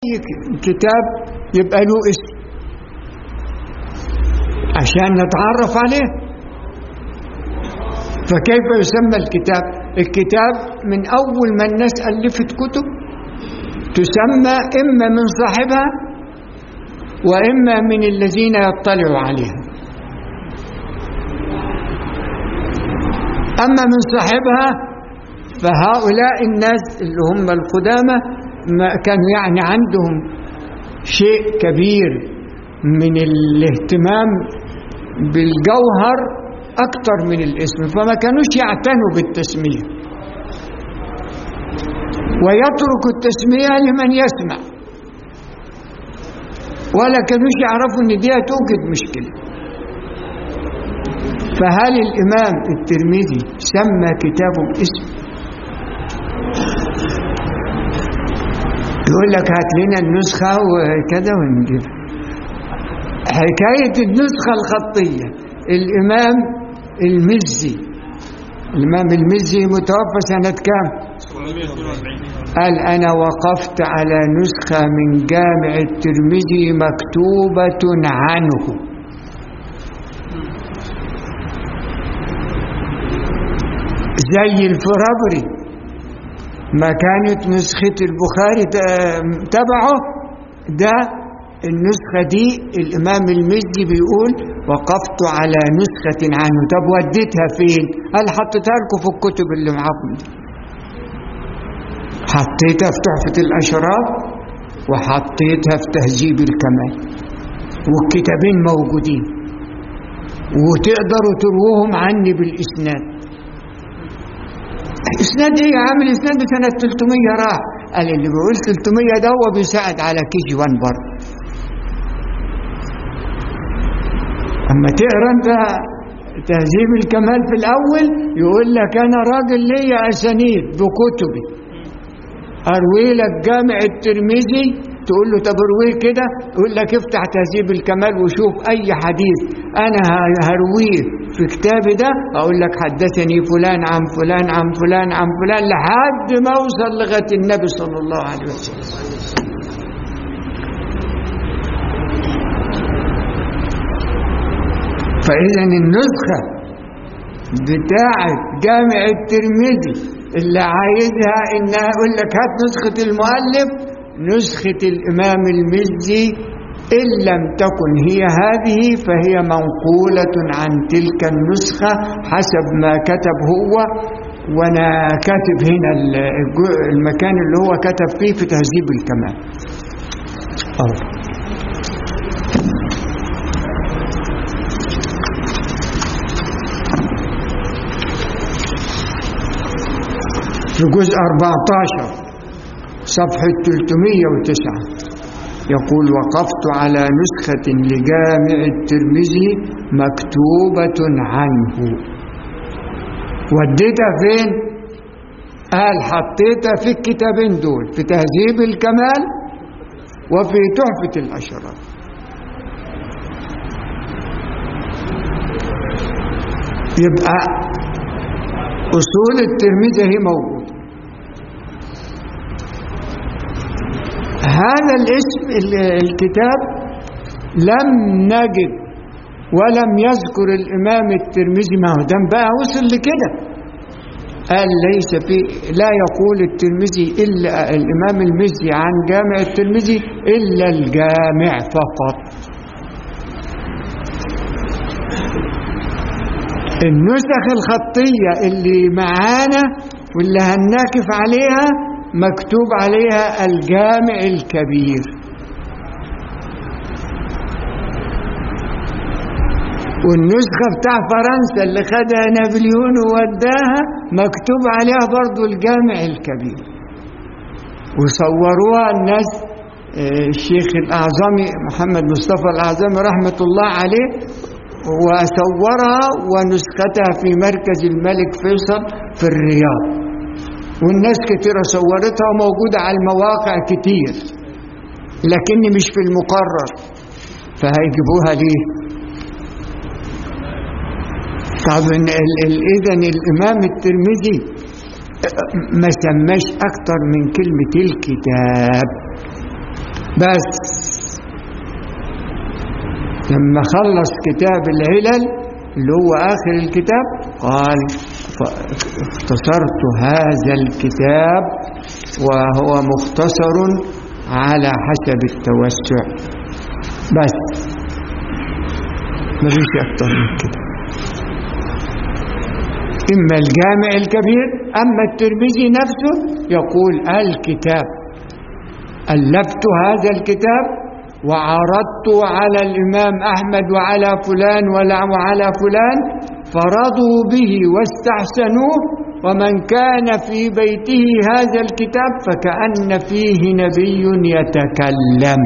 كتاب يبقى له اسم عشان نتعرف عليه فكيف يسمى الكتاب الكتاب من أول ما الناس ألفت كتب تسمى إما من صاحبها وإما من الذين يطلعوا عليها أما من صاحبها فهؤلاء الناس اللي هم القدامى ما كانوا يعني عندهم شيء كبير من الاهتمام بالجوهر أكثر من الاسم فما كانوش يعتنوا بالتسمية ويترك التسمية لمن يسمع ولا كانوش يعرفوا ان دي توجد مشكلة فهل الإمام الترمذي سمى كتابه باسم يقول لك هات لنا النسخة وكذا ونجيب حكاية النسخة الخطية الإمام المزي الإمام المزي متوفى سنة كام قال أنا وقفت على نسخة من جامع الترمذي مكتوبة عنه زي الفرابري ما كانت نسخة البخاري تبعه ده النسخة دي الإمام المزي بيقول وقفت على نسخة عنه طب وديتها فين قال حطيتها لكم في الكتب اللي معاكم دي حطيتها في تحفة الأشراف وحطيتها في تهذيب الكمال والكتابين موجودين وتقدروا تروهم عني بالإسناد الإسناد إيه يا عم الإسناد سنة 300 راح قال اللي بيقول 300 ده هو بيساعد على كي جي 1 برضه أما تقرا أنت تهذيب الكمال في الأول يقول لك أنا راجل ليا أسانيد بكتبي أروي لك جامع الترمذي تقول له طب ارويه كده يقول لك افتح تهذيب الكمال وشوف أي حديث أنا هرويه في كتابي ده أقول لك حدثني فلان عن فلان عن فلان عن فلان لحد ما أوصل لغاية النبي صلى الله عليه وسلم فإذا النسخة بتاعة جامع الترمذي اللي عايزها إنها أقول لك هات نسخة المؤلف نسخة الإمام المزي إن لم تكن هي هذه فهي منقولة عن تلك النسخة حسب ما كتب هو وأنا كاتب هنا المكان اللي هو كتب فيه في تهذيب الكمال أوه. في جزء 14 صفحة 309 يقول وقفت على نسخة لجامع الترمذي مكتوبة عنه وديتها فين؟ قال حطيتها في الكتابين دول في تهذيب الكمال وفي تحفة الأشراف يبقى أصول الترمذي هي موجودة هذا الاسم الكتاب لم نجد ولم يذكر الإمام الترمذي ما هو ده بقى وصل لكده قال ليس في لا يقول الترمذي إلا الإمام المزي عن جامع الترمذي إلا الجامع فقط النسخ الخطية اللي معانا واللي هنناكف عليها مكتوب عليها الجامع الكبير والنسخة بتاع فرنسا اللي خدها نابليون ووداها مكتوب عليها برضو الجامع الكبير وصوروها الناس الشيخ الأعظمي محمد مصطفى الأعظمي رحمة الله عليه وصورها ونسختها في مركز الملك فيصل في الرياض والناس كتيرة صورتها وموجودة على المواقع كتير لكن مش في المقرر فهيجيبوها ليه طب اذا الامام الترمذي ما سماش اكتر من كلمة الكتاب بس لما خلص كتاب العلل اللي هو آخر الكتاب قال اختصرت هذا الكتاب وهو مختصر على حسب التوسع بس مفيش أكتر من كده إما الجامع الكبير أما الترمذي نفسه يقول الكتاب ألفت هذا الكتاب وعرضت على الإمام أحمد وعلى فلان وعلى فلان فرضوا به واستحسنوه ومن كان في بيته هذا الكتاب فكأن فيه نبي يتكلم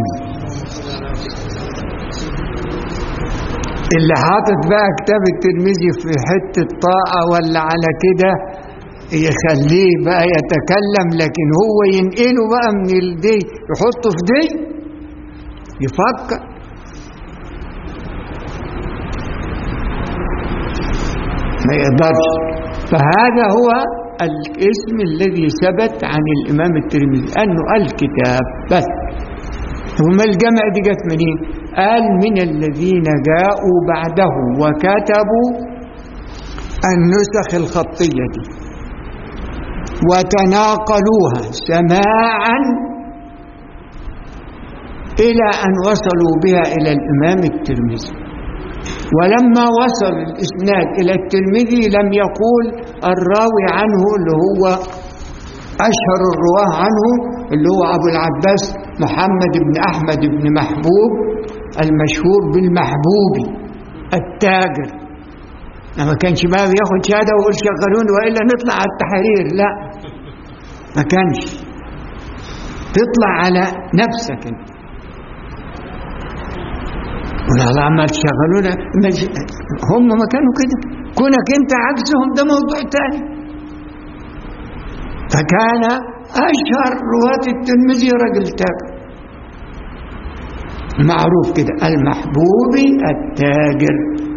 اللي حاطط بقى كتاب الترمذي في حتة طاقة ولا على كده يخليه بقى يتكلم لكن هو ينقله بقى من الدي يحطه في دي يفكر ما يقدرش فهذا هو الاسم الذي ثبت عن الإمام الترمذي أنه الكتاب بس ثم الجمع دي جت منين قال من الذين جاءوا بعده وكتبوا النسخ الخطية دي وتناقلوها سماعا إلى أن وصلوا بها إلى الإمام الترمذي ولما وصل الإسناد إلى الترمذي لم يقول الراوي عنه اللي هو أشهر الرواه عنه اللي هو أبو العباس محمد بن أحمد بن محبوب المشهور بالمحبوبي التاجر ما كانش بقى بياخد شهادة ويقول شغلوني وإلا نطلع على التحرير لا ما كانش تطلع على نفسك انت والله عمال تشغلونا هم ما كانوا كده كونك انت عكسهم ده موضوع تاني فكان اشهر رواة الترمذي رجل تاجر معروف كده المحبوبي التاجر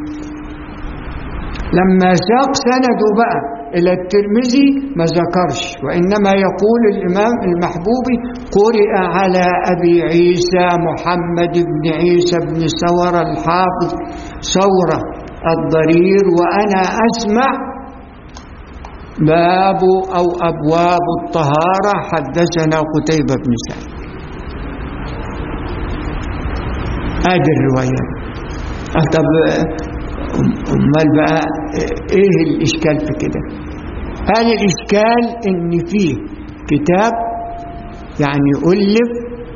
لما ساق سنده بقى إلى الترمذي ما ذكرش وإنما يقول الإمام المحبوبي قرئ على أبي عيسى محمد بن عيسى بن ثور الحافظ ثورة الضرير وأنا أسمع باب أو أبواب الطهارة حدثنا قتيبة بن سعيد هذه الروايات طب امال بقى ايه الاشكال في كده هذا الاشكال ان فيه كتاب يعني الف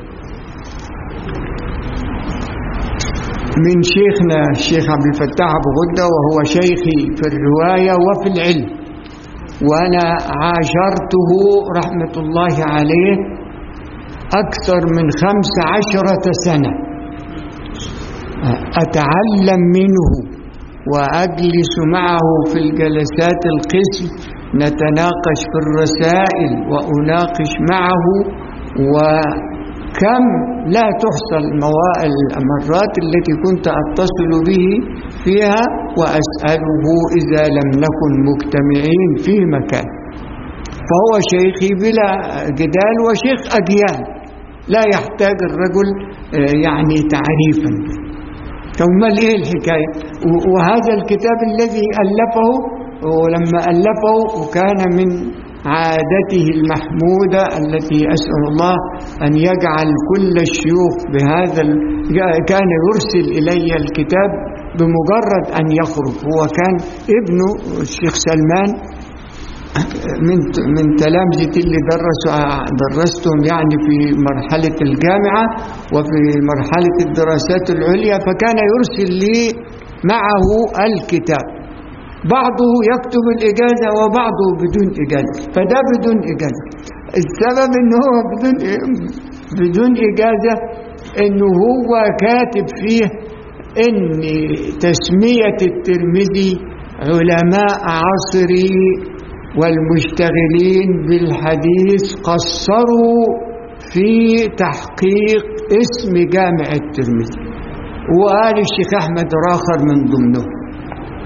من شيخنا الشيخ عبد الفتاح ابو غده وهو شيخي في الروايه وفي العلم وانا عاشرته رحمه الله عليه اكثر من خمس عشره سنه اتعلم منه وأجلس معه في الجلسات القسم نتناقش في الرسائل وأناقش معه وكم لا تحصى المرات التي كنت أتصل به فيها وأسأله إذا لم نكن مجتمعين في مكان فهو شيخي بلا جدال وشيخ أجيال لا يحتاج الرجل يعني تعريفا ثم ايه الحكاية وهذا الكتاب الذي ألفه ولما ألفه وكان من عادته المحمودة التي أسأل الله أن يجعل كل الشيوخ بهذا كان يرسل إلي الكتاب بمجرد أن يخرج هو كان ابنه الشيخ سلمان من من تلامذتي اللي درسوا درستهم يعني في مرحلة الجامعة وفي مرحلة الدراسات العليا فكان يرسل لي معه الكتاب بعضه يكتب الإجازة وبعضه بدون إجازة فده بدون إجازة السبب إنه هو بدون بدون إجازة إنه هو كاتب فيه إن تسمية الترمذي علماء عصري والمشتغلين بالحديث قصروا في تحقيق اسم جامع الترمذي وقال الشيخ أحمد راخر من ضمنه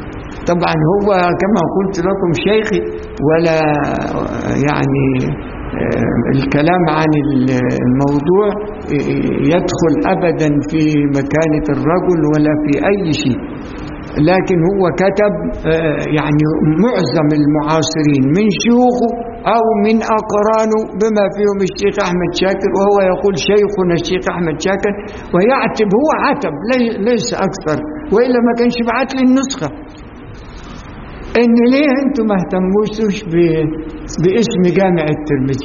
طبعا هو كما قلت لكم شيخي ولا يعني الكلام عن الموضوع يدخل أبدا في مكانة الرجل ولا في أي شيء لكن هو كتب يعني معظم المعاصرين من شيوخه أو من أقرانه بما فيهم الشيخ أحمد شاكر وهو يقول شيخنا الشيخ أحمد شاكر ويعتب هو عتب ليس أكثر وإلا ما كانش بعت لي النسخة إن ليه أنتم ما اهتموش باسم جامع الترمذي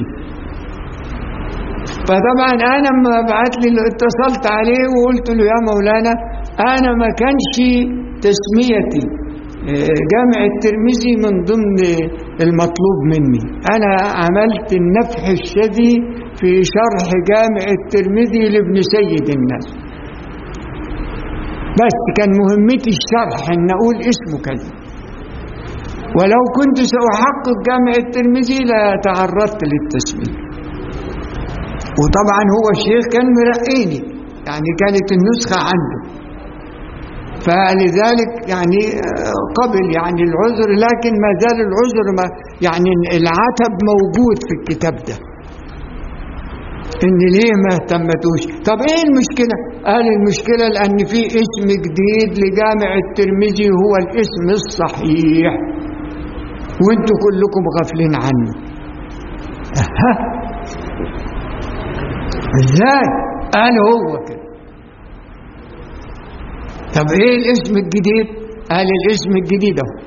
فطبعا أنا لما بعت لي اتصلت عليه وقلت له يا مولانا أنا ما كانش تسميتي جامع الترمذي من ضمن المطلوب مني أنا عملت النفح الشدي في شرح جامع الترمذي لابن سيد الناس بس كان مهمتي الشرح أن أقول اسمه كذا ولو كنت سأحقق جامع الترمذي لتعرضت للتسمية وطبعا هو الشيخ كان مرقيني يعني كانت النسخة عنده فلذلك يعني قبل يعني العذر لكن ما زال العذر ما يعني العتب موجود في الكتاب ده ان ليه ما اهتمتوش طب ايه المشكلة قال المشكلة لان في اسم جديد لجامع الترمذي هو الاسم الصحيح وانتوا كلكم غافلين عنه ها ازاي قال هو كده طب ايه الاسم الجديد قال الاسم الجديد اهو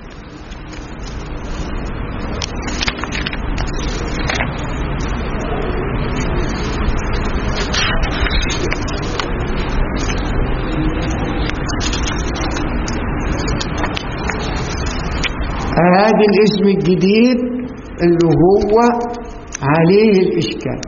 هذا الاسم الجديد اللي هو عليه الإشكال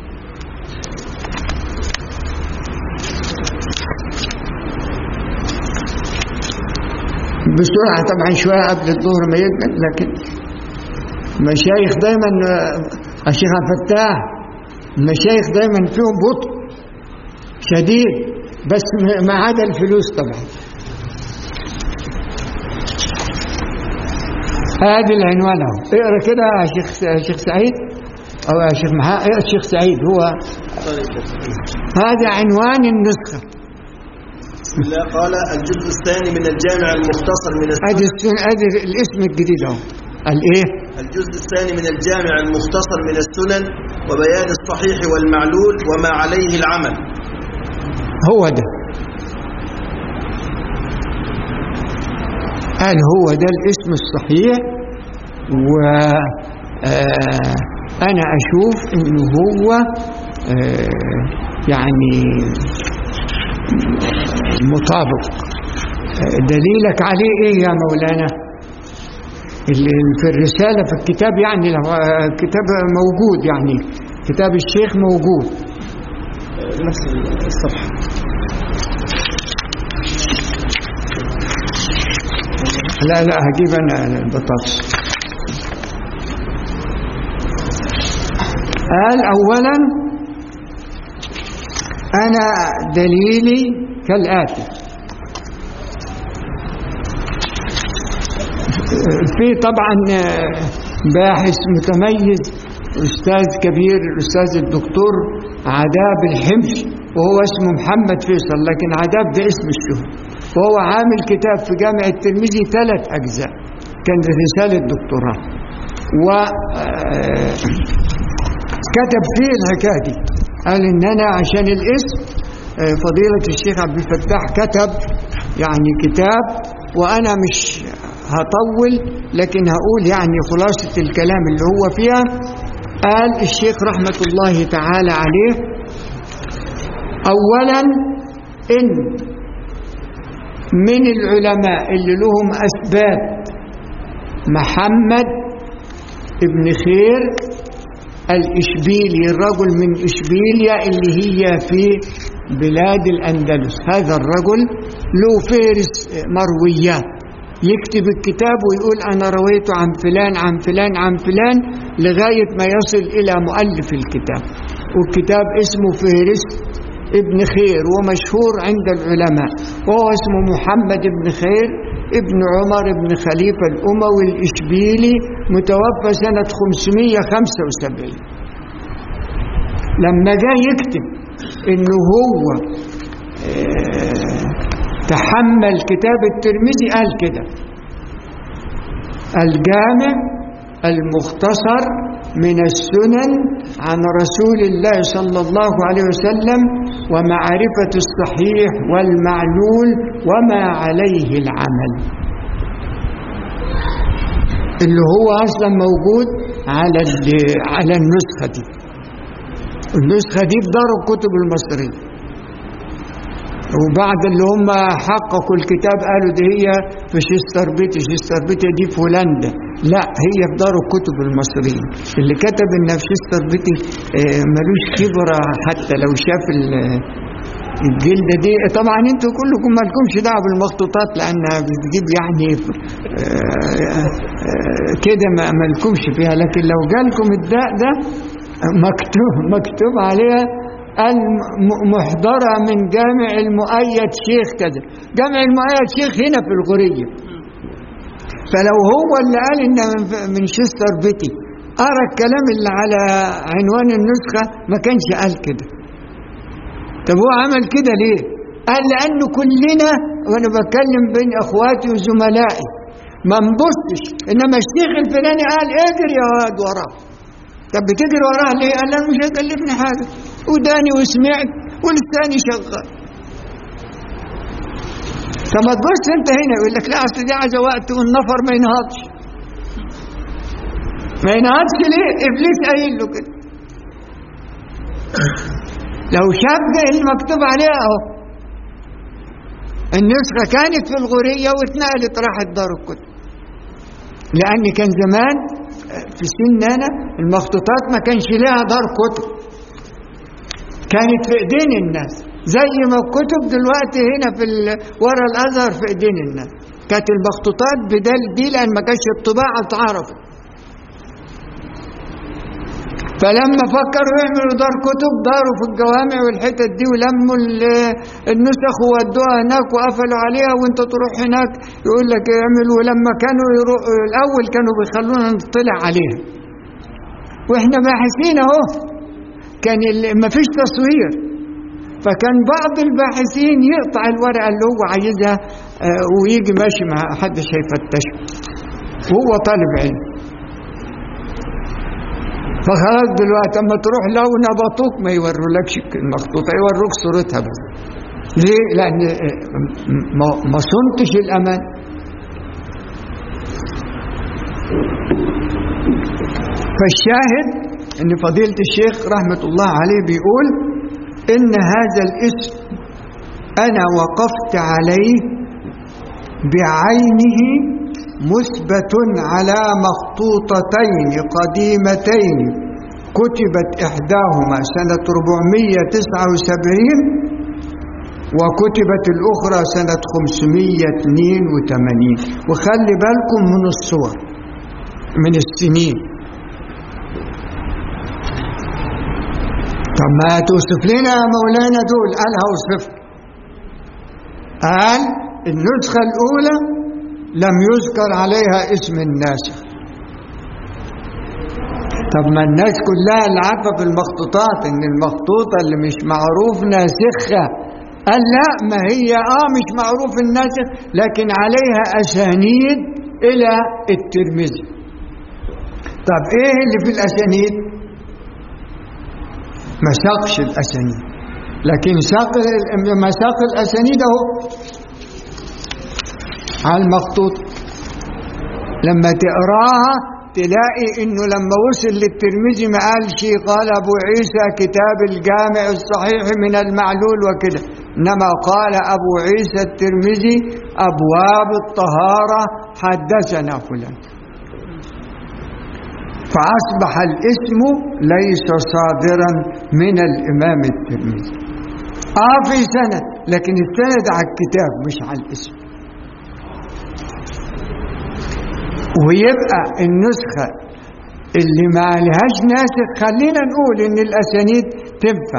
بسرعة طبعا شوية قبل الظهر ما يقدر لكن المشايخ دايما الشيخ عبد الفتاح المشايخ دايما فيهم بطء شديد بس ما عدا الفلوس طبعا هذه العنوان اهو اقرا كده يا شيخ شيخ سعيد او يا شيخ محا اقرا الشيخ سعيد هو هذا عنوان النسخه بسم الله قال الجزء الثاني من الجامع المختصر من ادي السنن ادي الاسم الجديد اهو الايه الجزء الثاني من الجامع المختصر من السنن وبيان الصحيح والمعلول وما عليه العمل هو ده قال هو ده الاسم الصحيح وأنا أشوف إنه هو آه، يعني مطابق آه، دليلك عليه إيه يا مولانا اللي في الرسالة في الكتاب يعني لو آه، كتاب موجود يعني كتاب الشيخ موجود نفس الصفحة لا لا هجيب انا البطاطس قال اولا انا دليلي كالاتي في طبعا باحث متميز استاذ كبير الاستاذ الدكتور عذاب الحمش وهو اسمه محمد فيصل لكن عذاب ده اسم الشهر وهو عامل كتاب في جامع الترمذي ثلاث أجزاء كان رسالة دكتوراه و كتب فيه الحكاية دي قال إن أنا عشان الاسم فضيلة الشيخ عبد الفتاح كتب يعني كتاب وأنا مش هطول لكن هقول يعني خلاصة الكلام اللي هو فيها قال الشيخ رحمة الله تعالى عليه أولا إن من العلماء اللي لهم أسباب محمد ابن خير الإشبيلي الرجل من إشبيليا اللي هي في بلاد الأندلس هذا الرجل له فهرس مرويات يكتب الكتاب ويقول أنا رويت عن فلان عن فلان عن فلان لغاية ما يصل إلى مؤلف الكتاب والكتاب اسمه فهرس ابن خير ومشهور عند العلماء وهو اسمه محمد ابن خير ابن عمر ابن خليفة الأموي الإشبيلي متوفى سنة 575 لما جاء يكتب انه هو آه، تحمل كتاب الترمذي قال كده الجامع المختصر من السنن عن رسول الله صلى الله عليه وسلم ومعرفة الصحيح والمعلول وما عليه العمل اللي هو أصلا موجود على ال- على النسخة دي النسخة دي في دار الكتب المصرية وبعد اللي هم حققوا الكتاب قالوا دي هي في شيستر بيتي شيستر بيتي دي في هولندا لا هي في دار الكتب المصرية اللي كتب انها في شيستر بيتي آه، ملوش خبرة حتى لو شاف ال- الجلدة دي طبعا انتوا كلكم مالكمش دعوة بالمخطوطات لانها بتجيب يعني آه، آه، كده ما مالكمش فيها لكن لو جالكم الداء ده مكتوب مكتوب عليها الم- محضرة من جامع المؤيد شيخ كذا جامع المؤيد شيخ هنا في الغرية فلو هو اللي قال إن من- من شستر بيتي أرى الكلام اللي على عنوان النسخة ما كانش قال كده طب هو عمل كده ليه قال لأنه كلنا وأنا بتكلم بين أخواتي وزملائي ما نبصش إنما الشيخ الفلاني قال اجري يا واد وراه طب بتجري وراه ليه؟ قال لا مش هيكلفني حاجة وداني وسمعت ولساني شغال فما تبص انت هنا يقول لك لا اصل دي عايزه وقت والنفر ما ينهضش ما ينهضش ليه؟ ابليس قايل له كده لو شاف ده اللي مكتوب عليها اهو النسخه كانت في الغوريه واتنقلت راحت دار الكتب لان كان زمان في سن انا المخطوطات ما كانش لها دار كتب كانت في ايدين الناس زي ما الكتب دلوقتي هنا في ال- ورا الازهر في ايدين الناس كانت المخطوطات بدل دي لان ما كانش الطباعه اتعرفت فلما فكروا يعملوا دار كتب داروا في الجوامع والحتت دي ولموا ال- النسخ وودوها هناك وقفلوا عليها وانت تروح هناك يقول لك اعملوا لما كانوا يروح الاول كانوا بيخلونا نطلع عليها واحنا باحثين اهو كان ال- مفيش تصوير فكان بعض الباحثين يقطع الورقه اللي هو عايزها آه، ويجي ماشي مع حدش هيفتشه وهو طالب علم فخلاص دلوقتي اما تروح لو نبطوك ما يورولكش المخطوطه يوروك صورتها بس ليه؟ لان آه، ما ما صنتش الامان فالشاهد ان فضيله الشيخ رحمه الله عليه بيقول ان هذا الاسم انا وقفت عليه بعينه مثبت على مخطوطتين قديمتين كتبت إحداهما سنة 479 وكتبت الأخرى سنة 582 وخلي بالكم من الصور من السنين طب ما توصف لنا يا مولانا دول قال هوصف قال النسخة الأولى لم يذكر عليها اسم الناسخ طب ما الناس كلها اللي عارفه في المخطوطات ان المخطوطه اللي مش معروف ناسخها قال لا ما هي اه مش معروف الناسخ لكن عليها اسانيد الى الترمذي طب ايه اللي في الاسانيد ما ساقش الاسانيد لكن ساق مساق الاسانيد اهو على المخطوط لما تقراها تلاقي انه لما وصل للترمذي ما قالش قال ابو عيسى كتاب الجامع الصحيح من المعلول وكده انما قال ابو عيسى الترمذي ابواب الطهاره حدثنا فلان فاصبح الاسم ليس صادرا من الامام الترمذي اه في سند لكن السند على الكتاب مش على الاسم ويبقى النسخة اللي ما لهاش ناسخ خلينا نقول ان الاسانيد تنفع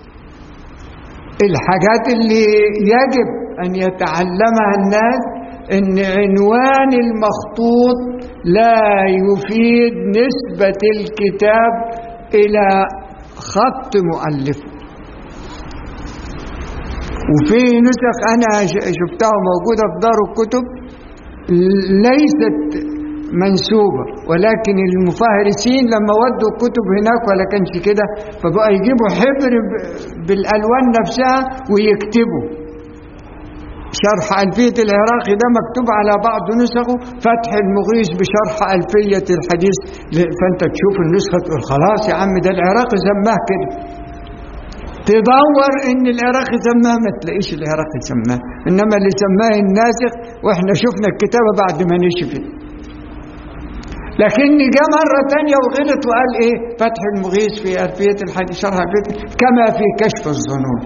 الحاجات اللي يجب ان يتعلمها الناس ان عنوان المخطوط لا يفيد نسبة الكتاب الى خط مؤلفه وفي نسخ أنا ش- شفتها موجودة في دار الكتب ليست منسوبة ولكن المفهرسين لما ودوا الكتب هناك ولا كانش كده فبقى يجيبوا حبر ب- بالألوان نفسها ويكتبوا شرح ألفية العراقي ده مكتوب على بعض نسخه فتح المغيث بشرح ألفية الحديث ل- فأنت تشوف النسخة تقول خلاص يا عم ده العراقي سماه كده تدور ان العراقي سماه ما تلاقيش العراقي سماه انما اللي سماه الناسخ واحنا شفنا الكتابة بعد ما نشفت لكن جاء مرة تانية وغلط وقال ايه فتح المغيث في ألفية الحديث شرح ألفية كما في كشف الظنون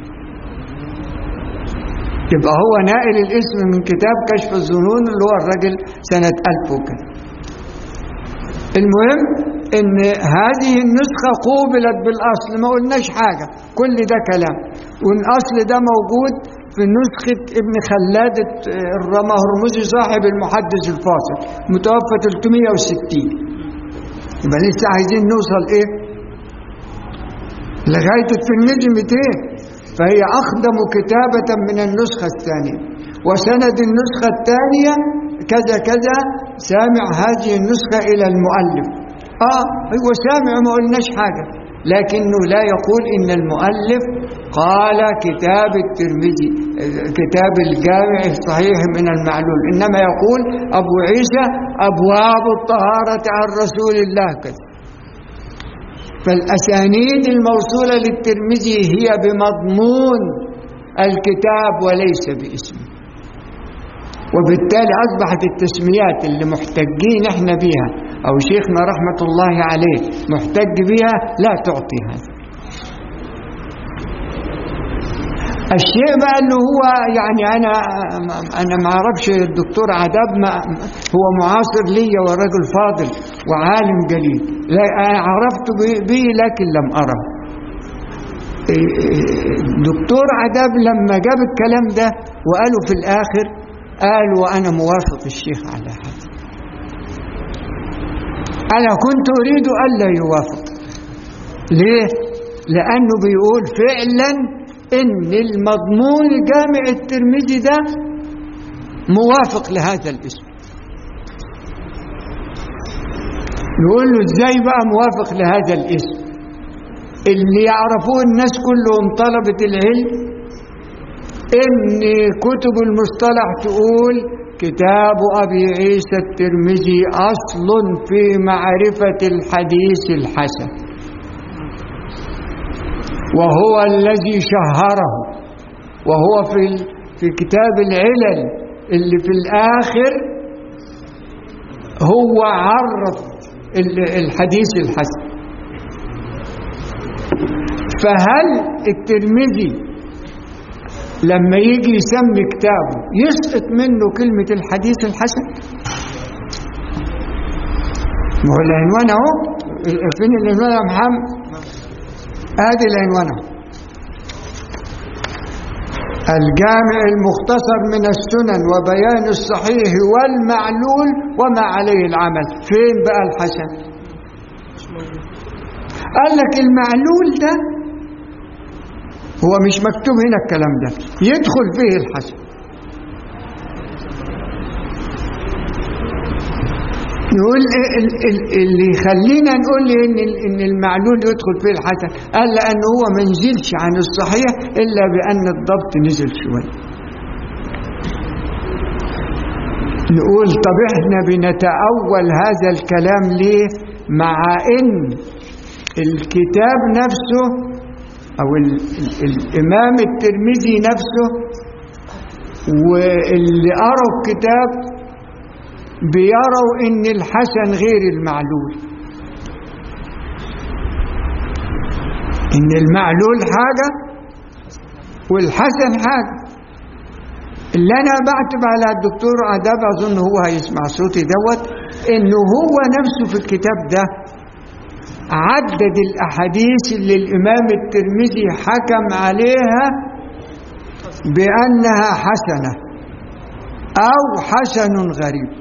يبقى هو نائل الاسم من كتاب كشف الظنون اللي هو الراجل سنة ألف وكذا المهم ان هذه النسخة قوبلت بالاصل ما قلناش حاجة كل ده كلام والاصل ده موجود في نسخة ابن خلاد الرمهرمزي صاحب المحدث الفاصل متوفى 360 يبقى لسه عايزين نوصل ايه لغاية الترمذي 200 فهي أقدم كتابة من النسخة الثانية وسند النسخة الثانية كذا كذا سامع هذه النسخة إلى المؤلف آه هو سامع ما قلناش حاجة لكنه لا يقول إن المؤلف قال كتاب الترمذي كتاب الجامع الصحيح من المعلول إنما يقول أبو عيسى أبواب الطهارة عن رسول الله كذا فالأسانيد الموصولة للترمذي هي بمضمون الكتاب وليس باسمه وبالتالي أصبحت التسميات اللي محتجين احنا بيها أو شيخنا رحمة الله عليه محتج بها لا تعطي هذا الشيء بقى اللي هو يعني أنا أنا ما أعرفش الدكتور عذاب ما هو معاصر لي ورجل فاضل وعالم جليل لا أنا عرفت به لكن لم أره دكتور عذاب لما جاب الكلام ده وقالوا في الآخر قال وأنا موافق الشيخ على هذا أنا كنت أريد ألا يوافق ليه؟ لأنه بيقول فعلا إن المضمون جامع الترمذي ده موافق لهذا الاسم نقول له ازاي بقى موافق لهذا الاسم اللي يعرفوه الناس كلهم طلبة العلم ان كتب المصطلح تقول كتاب ابي عيسى الترمذي اصل في معرفة الحديث الحسن وهو الذي شهره وهو في في كتاب العلل اللي في الآخر هو عرف الحديث الحسن فهل الترمذي لما يجي يسمي كتابه يسقط منه كلمة الحديث الحسن ما هو العنوان اهو فين العنوان يا محمد ادي العنوان الجامع المختصر من السنن وبيان الصحيح والمعلول وما عليه العمل فين بقى الحسن قال لك المعلول ده هو مش مكتوب هنا الكلام ده يدخل فيه الحسن نقول اللي يخلينا نقول ان ان المعلول يدخل فيه الحسن قال لان هو ما نزلش عن الصحيح الا بان الضبط نزل شويه نقول طب احنا بنتأول هذا الكلام ليه مع ان الكتاب نفسه او ال ال الامام الترمذي نفسه واللي قروا الكتاب بيروا ان الحسن غير المعلول ان المعلول حاجة والحسن حاجة اللي انا بعتب على الدكتور عذاب اظن هو هيسمع صوتي دوت انه هو نفسه في الكتاب ده عدد الاحاديث اللي الامام الترمذي حكم عليها بانها حسنه او حسن غريب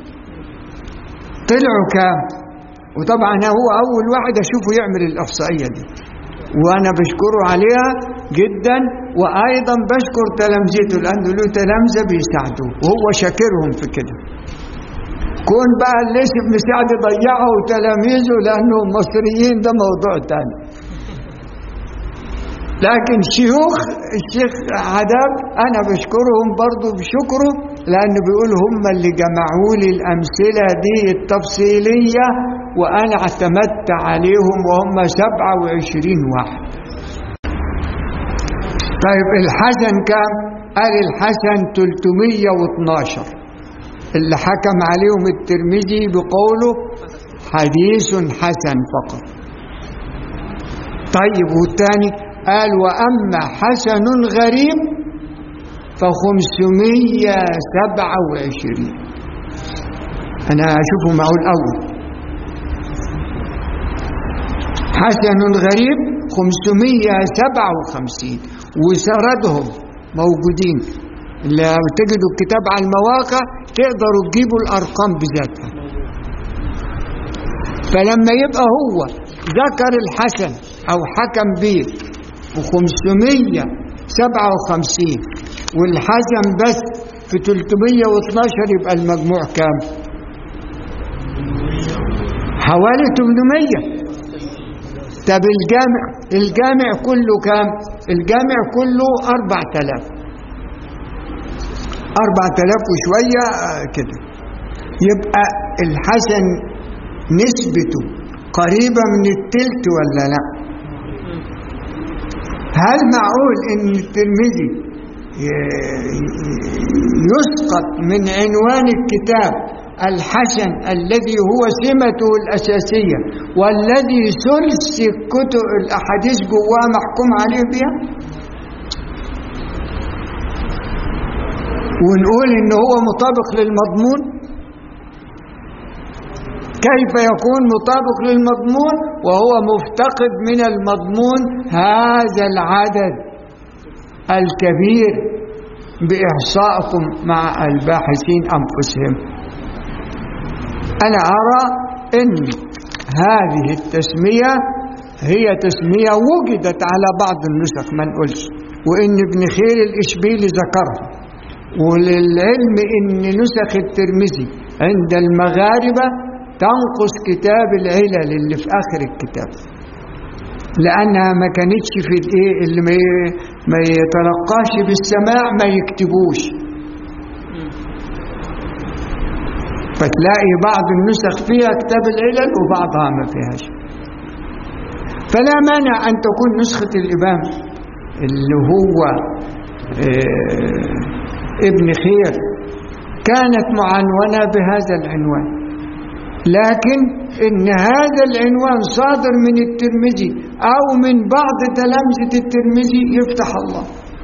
طلعوا كام وطبعا هو اول واحد اشوفه يعمل الاحصائيه دي وأنا بشكره عليها جدا وأيضا بشكر تلامذته لأنه له تلامذة بيساعدوه وهو شاكرهم في كده كون بقى اللي ابن سعد ضيعه وتلاميذه لأنهم مصريين ده موضوع تاني لكن شيوخ الشيخ عداب أنا بشكرهم برضو بشكره لأنه بيقول هم اللي جمعوا لي الأمثلة دي التفصيلية وأنا اعتمدت عليهم وهم سبعة وعشرين واحد طيب الحسن كام؟ قال الحسن 312 اللي حكم عليهم الترمذي بقوله حديث حسن فقط طيب والثاني قال وأما حسن غريب فخمسمية سبعة وعشرين أنا أشوفه معه الأول حسن غريب خمسمية سبعة وخمسين وسردهم موجودين لو تجدوا الكتاب على المواقع تقدروا تجيبوا الأرقام بذاتها فلما يبقى هو ذكر الحسن أو حكم به وخمسمية سبعة وخمسين والحسن بس في 312 يبقى المجموع كام حوالي 800 طب الجامع الجامع كله كام الجامع كله 4000 4000 وشوية كده يبقى الحسن نسبته قريبة من التلت ولا لا هل معقول ان الترمذي يسقط من عنوان الكتاب الحسن الذي هو سمته الأساسية والذي ثلث كتب الأحاديث جواه محكوم عليه بها ونقول إن هو مطابق للمضمون كيف يكون مطابق للمضمون وهو مفتقد من المضمون هذا العدد الكبير بإحصائكم مع الباحثين أنفسهم أنا أرى أن هذه التسمية هي تسمية وجدت على بعض النسخ ما نقولش وإن ابن خير الإشبيلي ذكرها وللعلم إن نسخ الترمذي عند المغاربة تنقص كتاب العلل اللي في آخر الكتاب لأنها ما كانتش في الإيه اللي ما ما يتلقاش بالسماع ما يكتبوش فتلاقي بعض النسخ فيها كتاب العلل وبعضها ما فيهاش فلا مانع أن تكون نسخة الإمام اللي هو ابن خير كانت معنونة بهذا العنوان لكن إن هذا العنوان صادر من الترمذي أو من بعض تلامذة الترمذي يفتح الله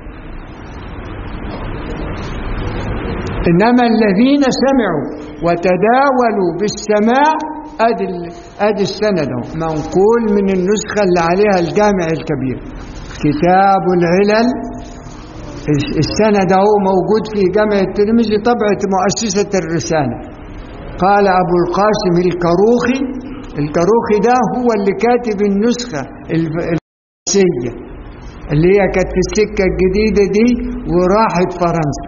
إنما الذين سمعوا وتداولوا بالسماع أدي أدي السند منقول من النسخة اللي عليها الجامع الكبير كتاب العلل السند هو موجود في جامع الترمذي طبعة مؤسسة الرسالة قال أبو القاسم الكروخي الكروخي ده هو اللي كاتب النسخة الفرنسية اللي هي كانت في السكة الجديدة دي وراحت فرنسا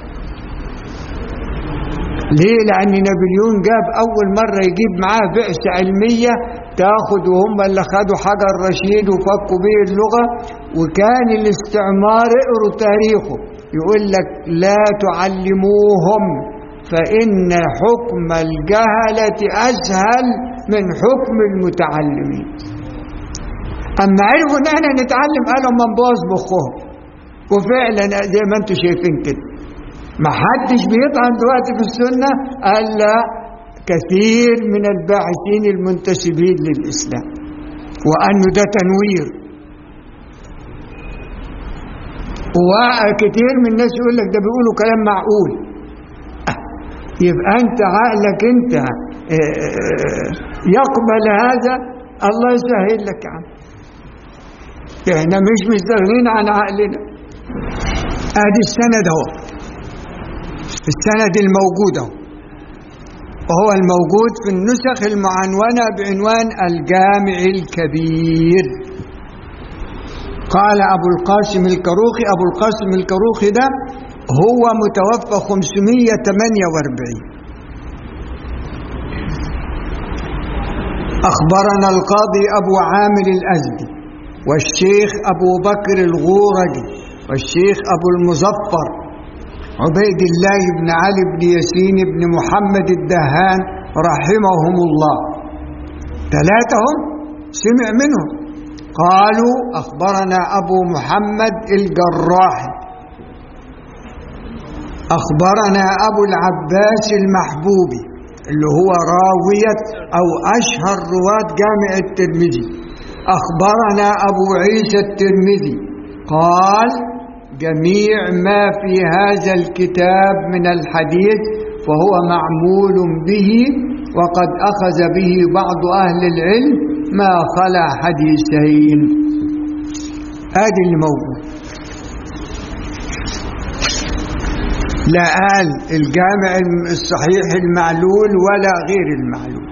ليه لأن نابليون جاب أول مرة يجيب معاه بعثة علمية تاخد وهم اللي خدوا حجر رشيد وفكوا به اللغة وكان الاستعمار اقروا تاريخه يقول لك لا تعلموهم فإن حكم الجهلة أسهل من حكم المتعلمين أما عرفوا إن احنا نتعلم قالوا ما نبوظ مخهم وفعلا زي ما انتم شايفين كده ما حدش بيطعن دلوقتي في السنة ألا كثير من الباحثين المنتسبين للإسلام وأنه ده تنوير وكثير من الناس يقول لك ده بيقولوا كلام معقول يبقى أنت عقلك أنت يقبل هذا الله يسهل لك يا عم احنا مش مستغنين عن عقلنا ادي السند اهو السند الموجود اهو وهو الموجود في النسخ المعنونة بعنوان الجامع الكبير قال أبو القاسم الكروخي أبو القاسم الكروخي ده هو متوفى 548 أخبرنا القاضي أبو عامر الأزدي والشيخ أبو بكر الغورجي والشيخ أبو المظفر عبيد الله بن علي بن ياسين بن محمد الدهان رحمهم الله ثلاثهم سمع منهم قالوا أخبرنا أبو محمد الجراحي أخبرنا أبو العباس المحبوبي اللي هو راوية أو أشهر رواة جامع الترمذي أخبرنا أبو عيسى الترمذي قال جميع ما في هذا الكتاب من الحديث فهو معمول به وقد أخذ به بعض أهل العلم ما خلا حديثين هذه اللي موجود لا قال الجامع الصحيح المعلول ولا غير المعلول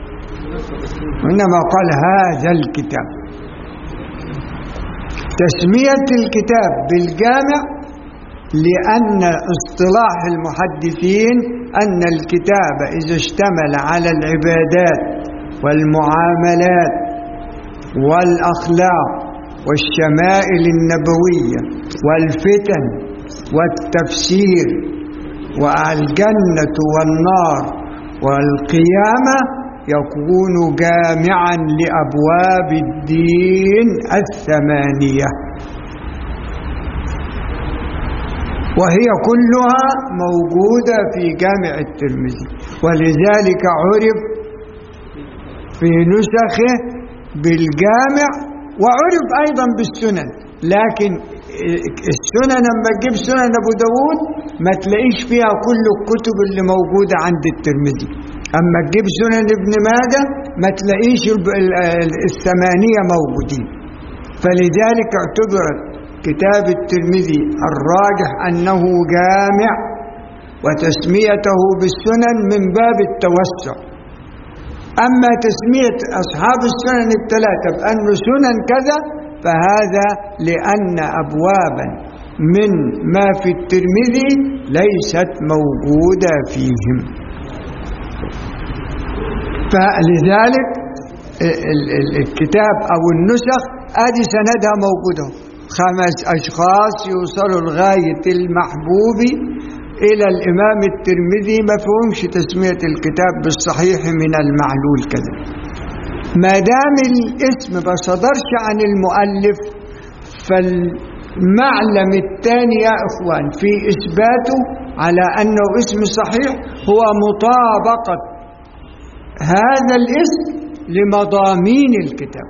وإنما قال هذا الكتاب تسمية الكتاب بالجامع لأن اصطلاح المحدثين أن الكتاب إذا اشتمل على العبادات والمعاملات والأخلاق والشمائل النبوية والفتن والتفسير والجنة والنار والقيامة يكون جامعا لأبواب الدين الثمانية وهي كلها موجودة في جامع الترمذي ولذلك عرف في نسخه بالجامع وعرف أيضا بالسنن لكن السنن لما تجيب سنن أبو داود ما تلاقيش فيها كل الكتب اللي موجودة عند الترمذي أما تجيب سنن ابن ماجه ما تلاقيش الثمانية موجودين فلذلك اعتبرت كتاب الترمذي الراجح أنه جامع وتسميته بالسنن من باب التوسع أما تسمية أصحاب السنن الثلاثة بأنه سنن كذا فهذا لأن أبوابا من ما في الترمذي ليست موجودة فيهم فلذلك الكتاب أو النسخ ادي سندها موجوده خمس أشخاص يوصلوا لغاية المحبوب إلى الإمام الترمذي ما فهمش تسمية الكتاب بالصحيح من المعلول كذا ما دام الاسم ما صدرش عن المؤلف فالمعلم الثاني يا إخوان في إثباته على أنه اسم صحيح هو مطابقة هذا الاسم لمضامين الكتاب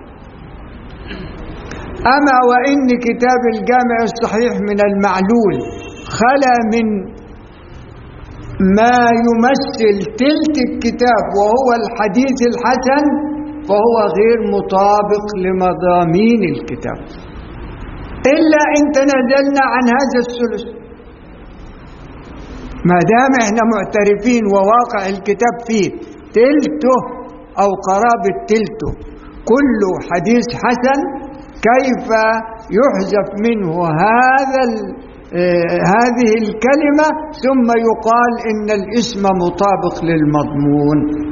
أما وإن كتاب الجامع الصحيح من المعلول خلا من ما يمثل تلك الكتاب وهو الحديث الحسن فهو غير مطابق لمضامين الكتاب إلا إن تنازلنا عن هذا الثلث ما دام احنا معترفين وواقع الكتاب فيه تلته أو قرابة تلته كله حديث حسن كيف يحذف منه هذا هذه الكلمة ثم يقال إن الاسم مطابق للمضمون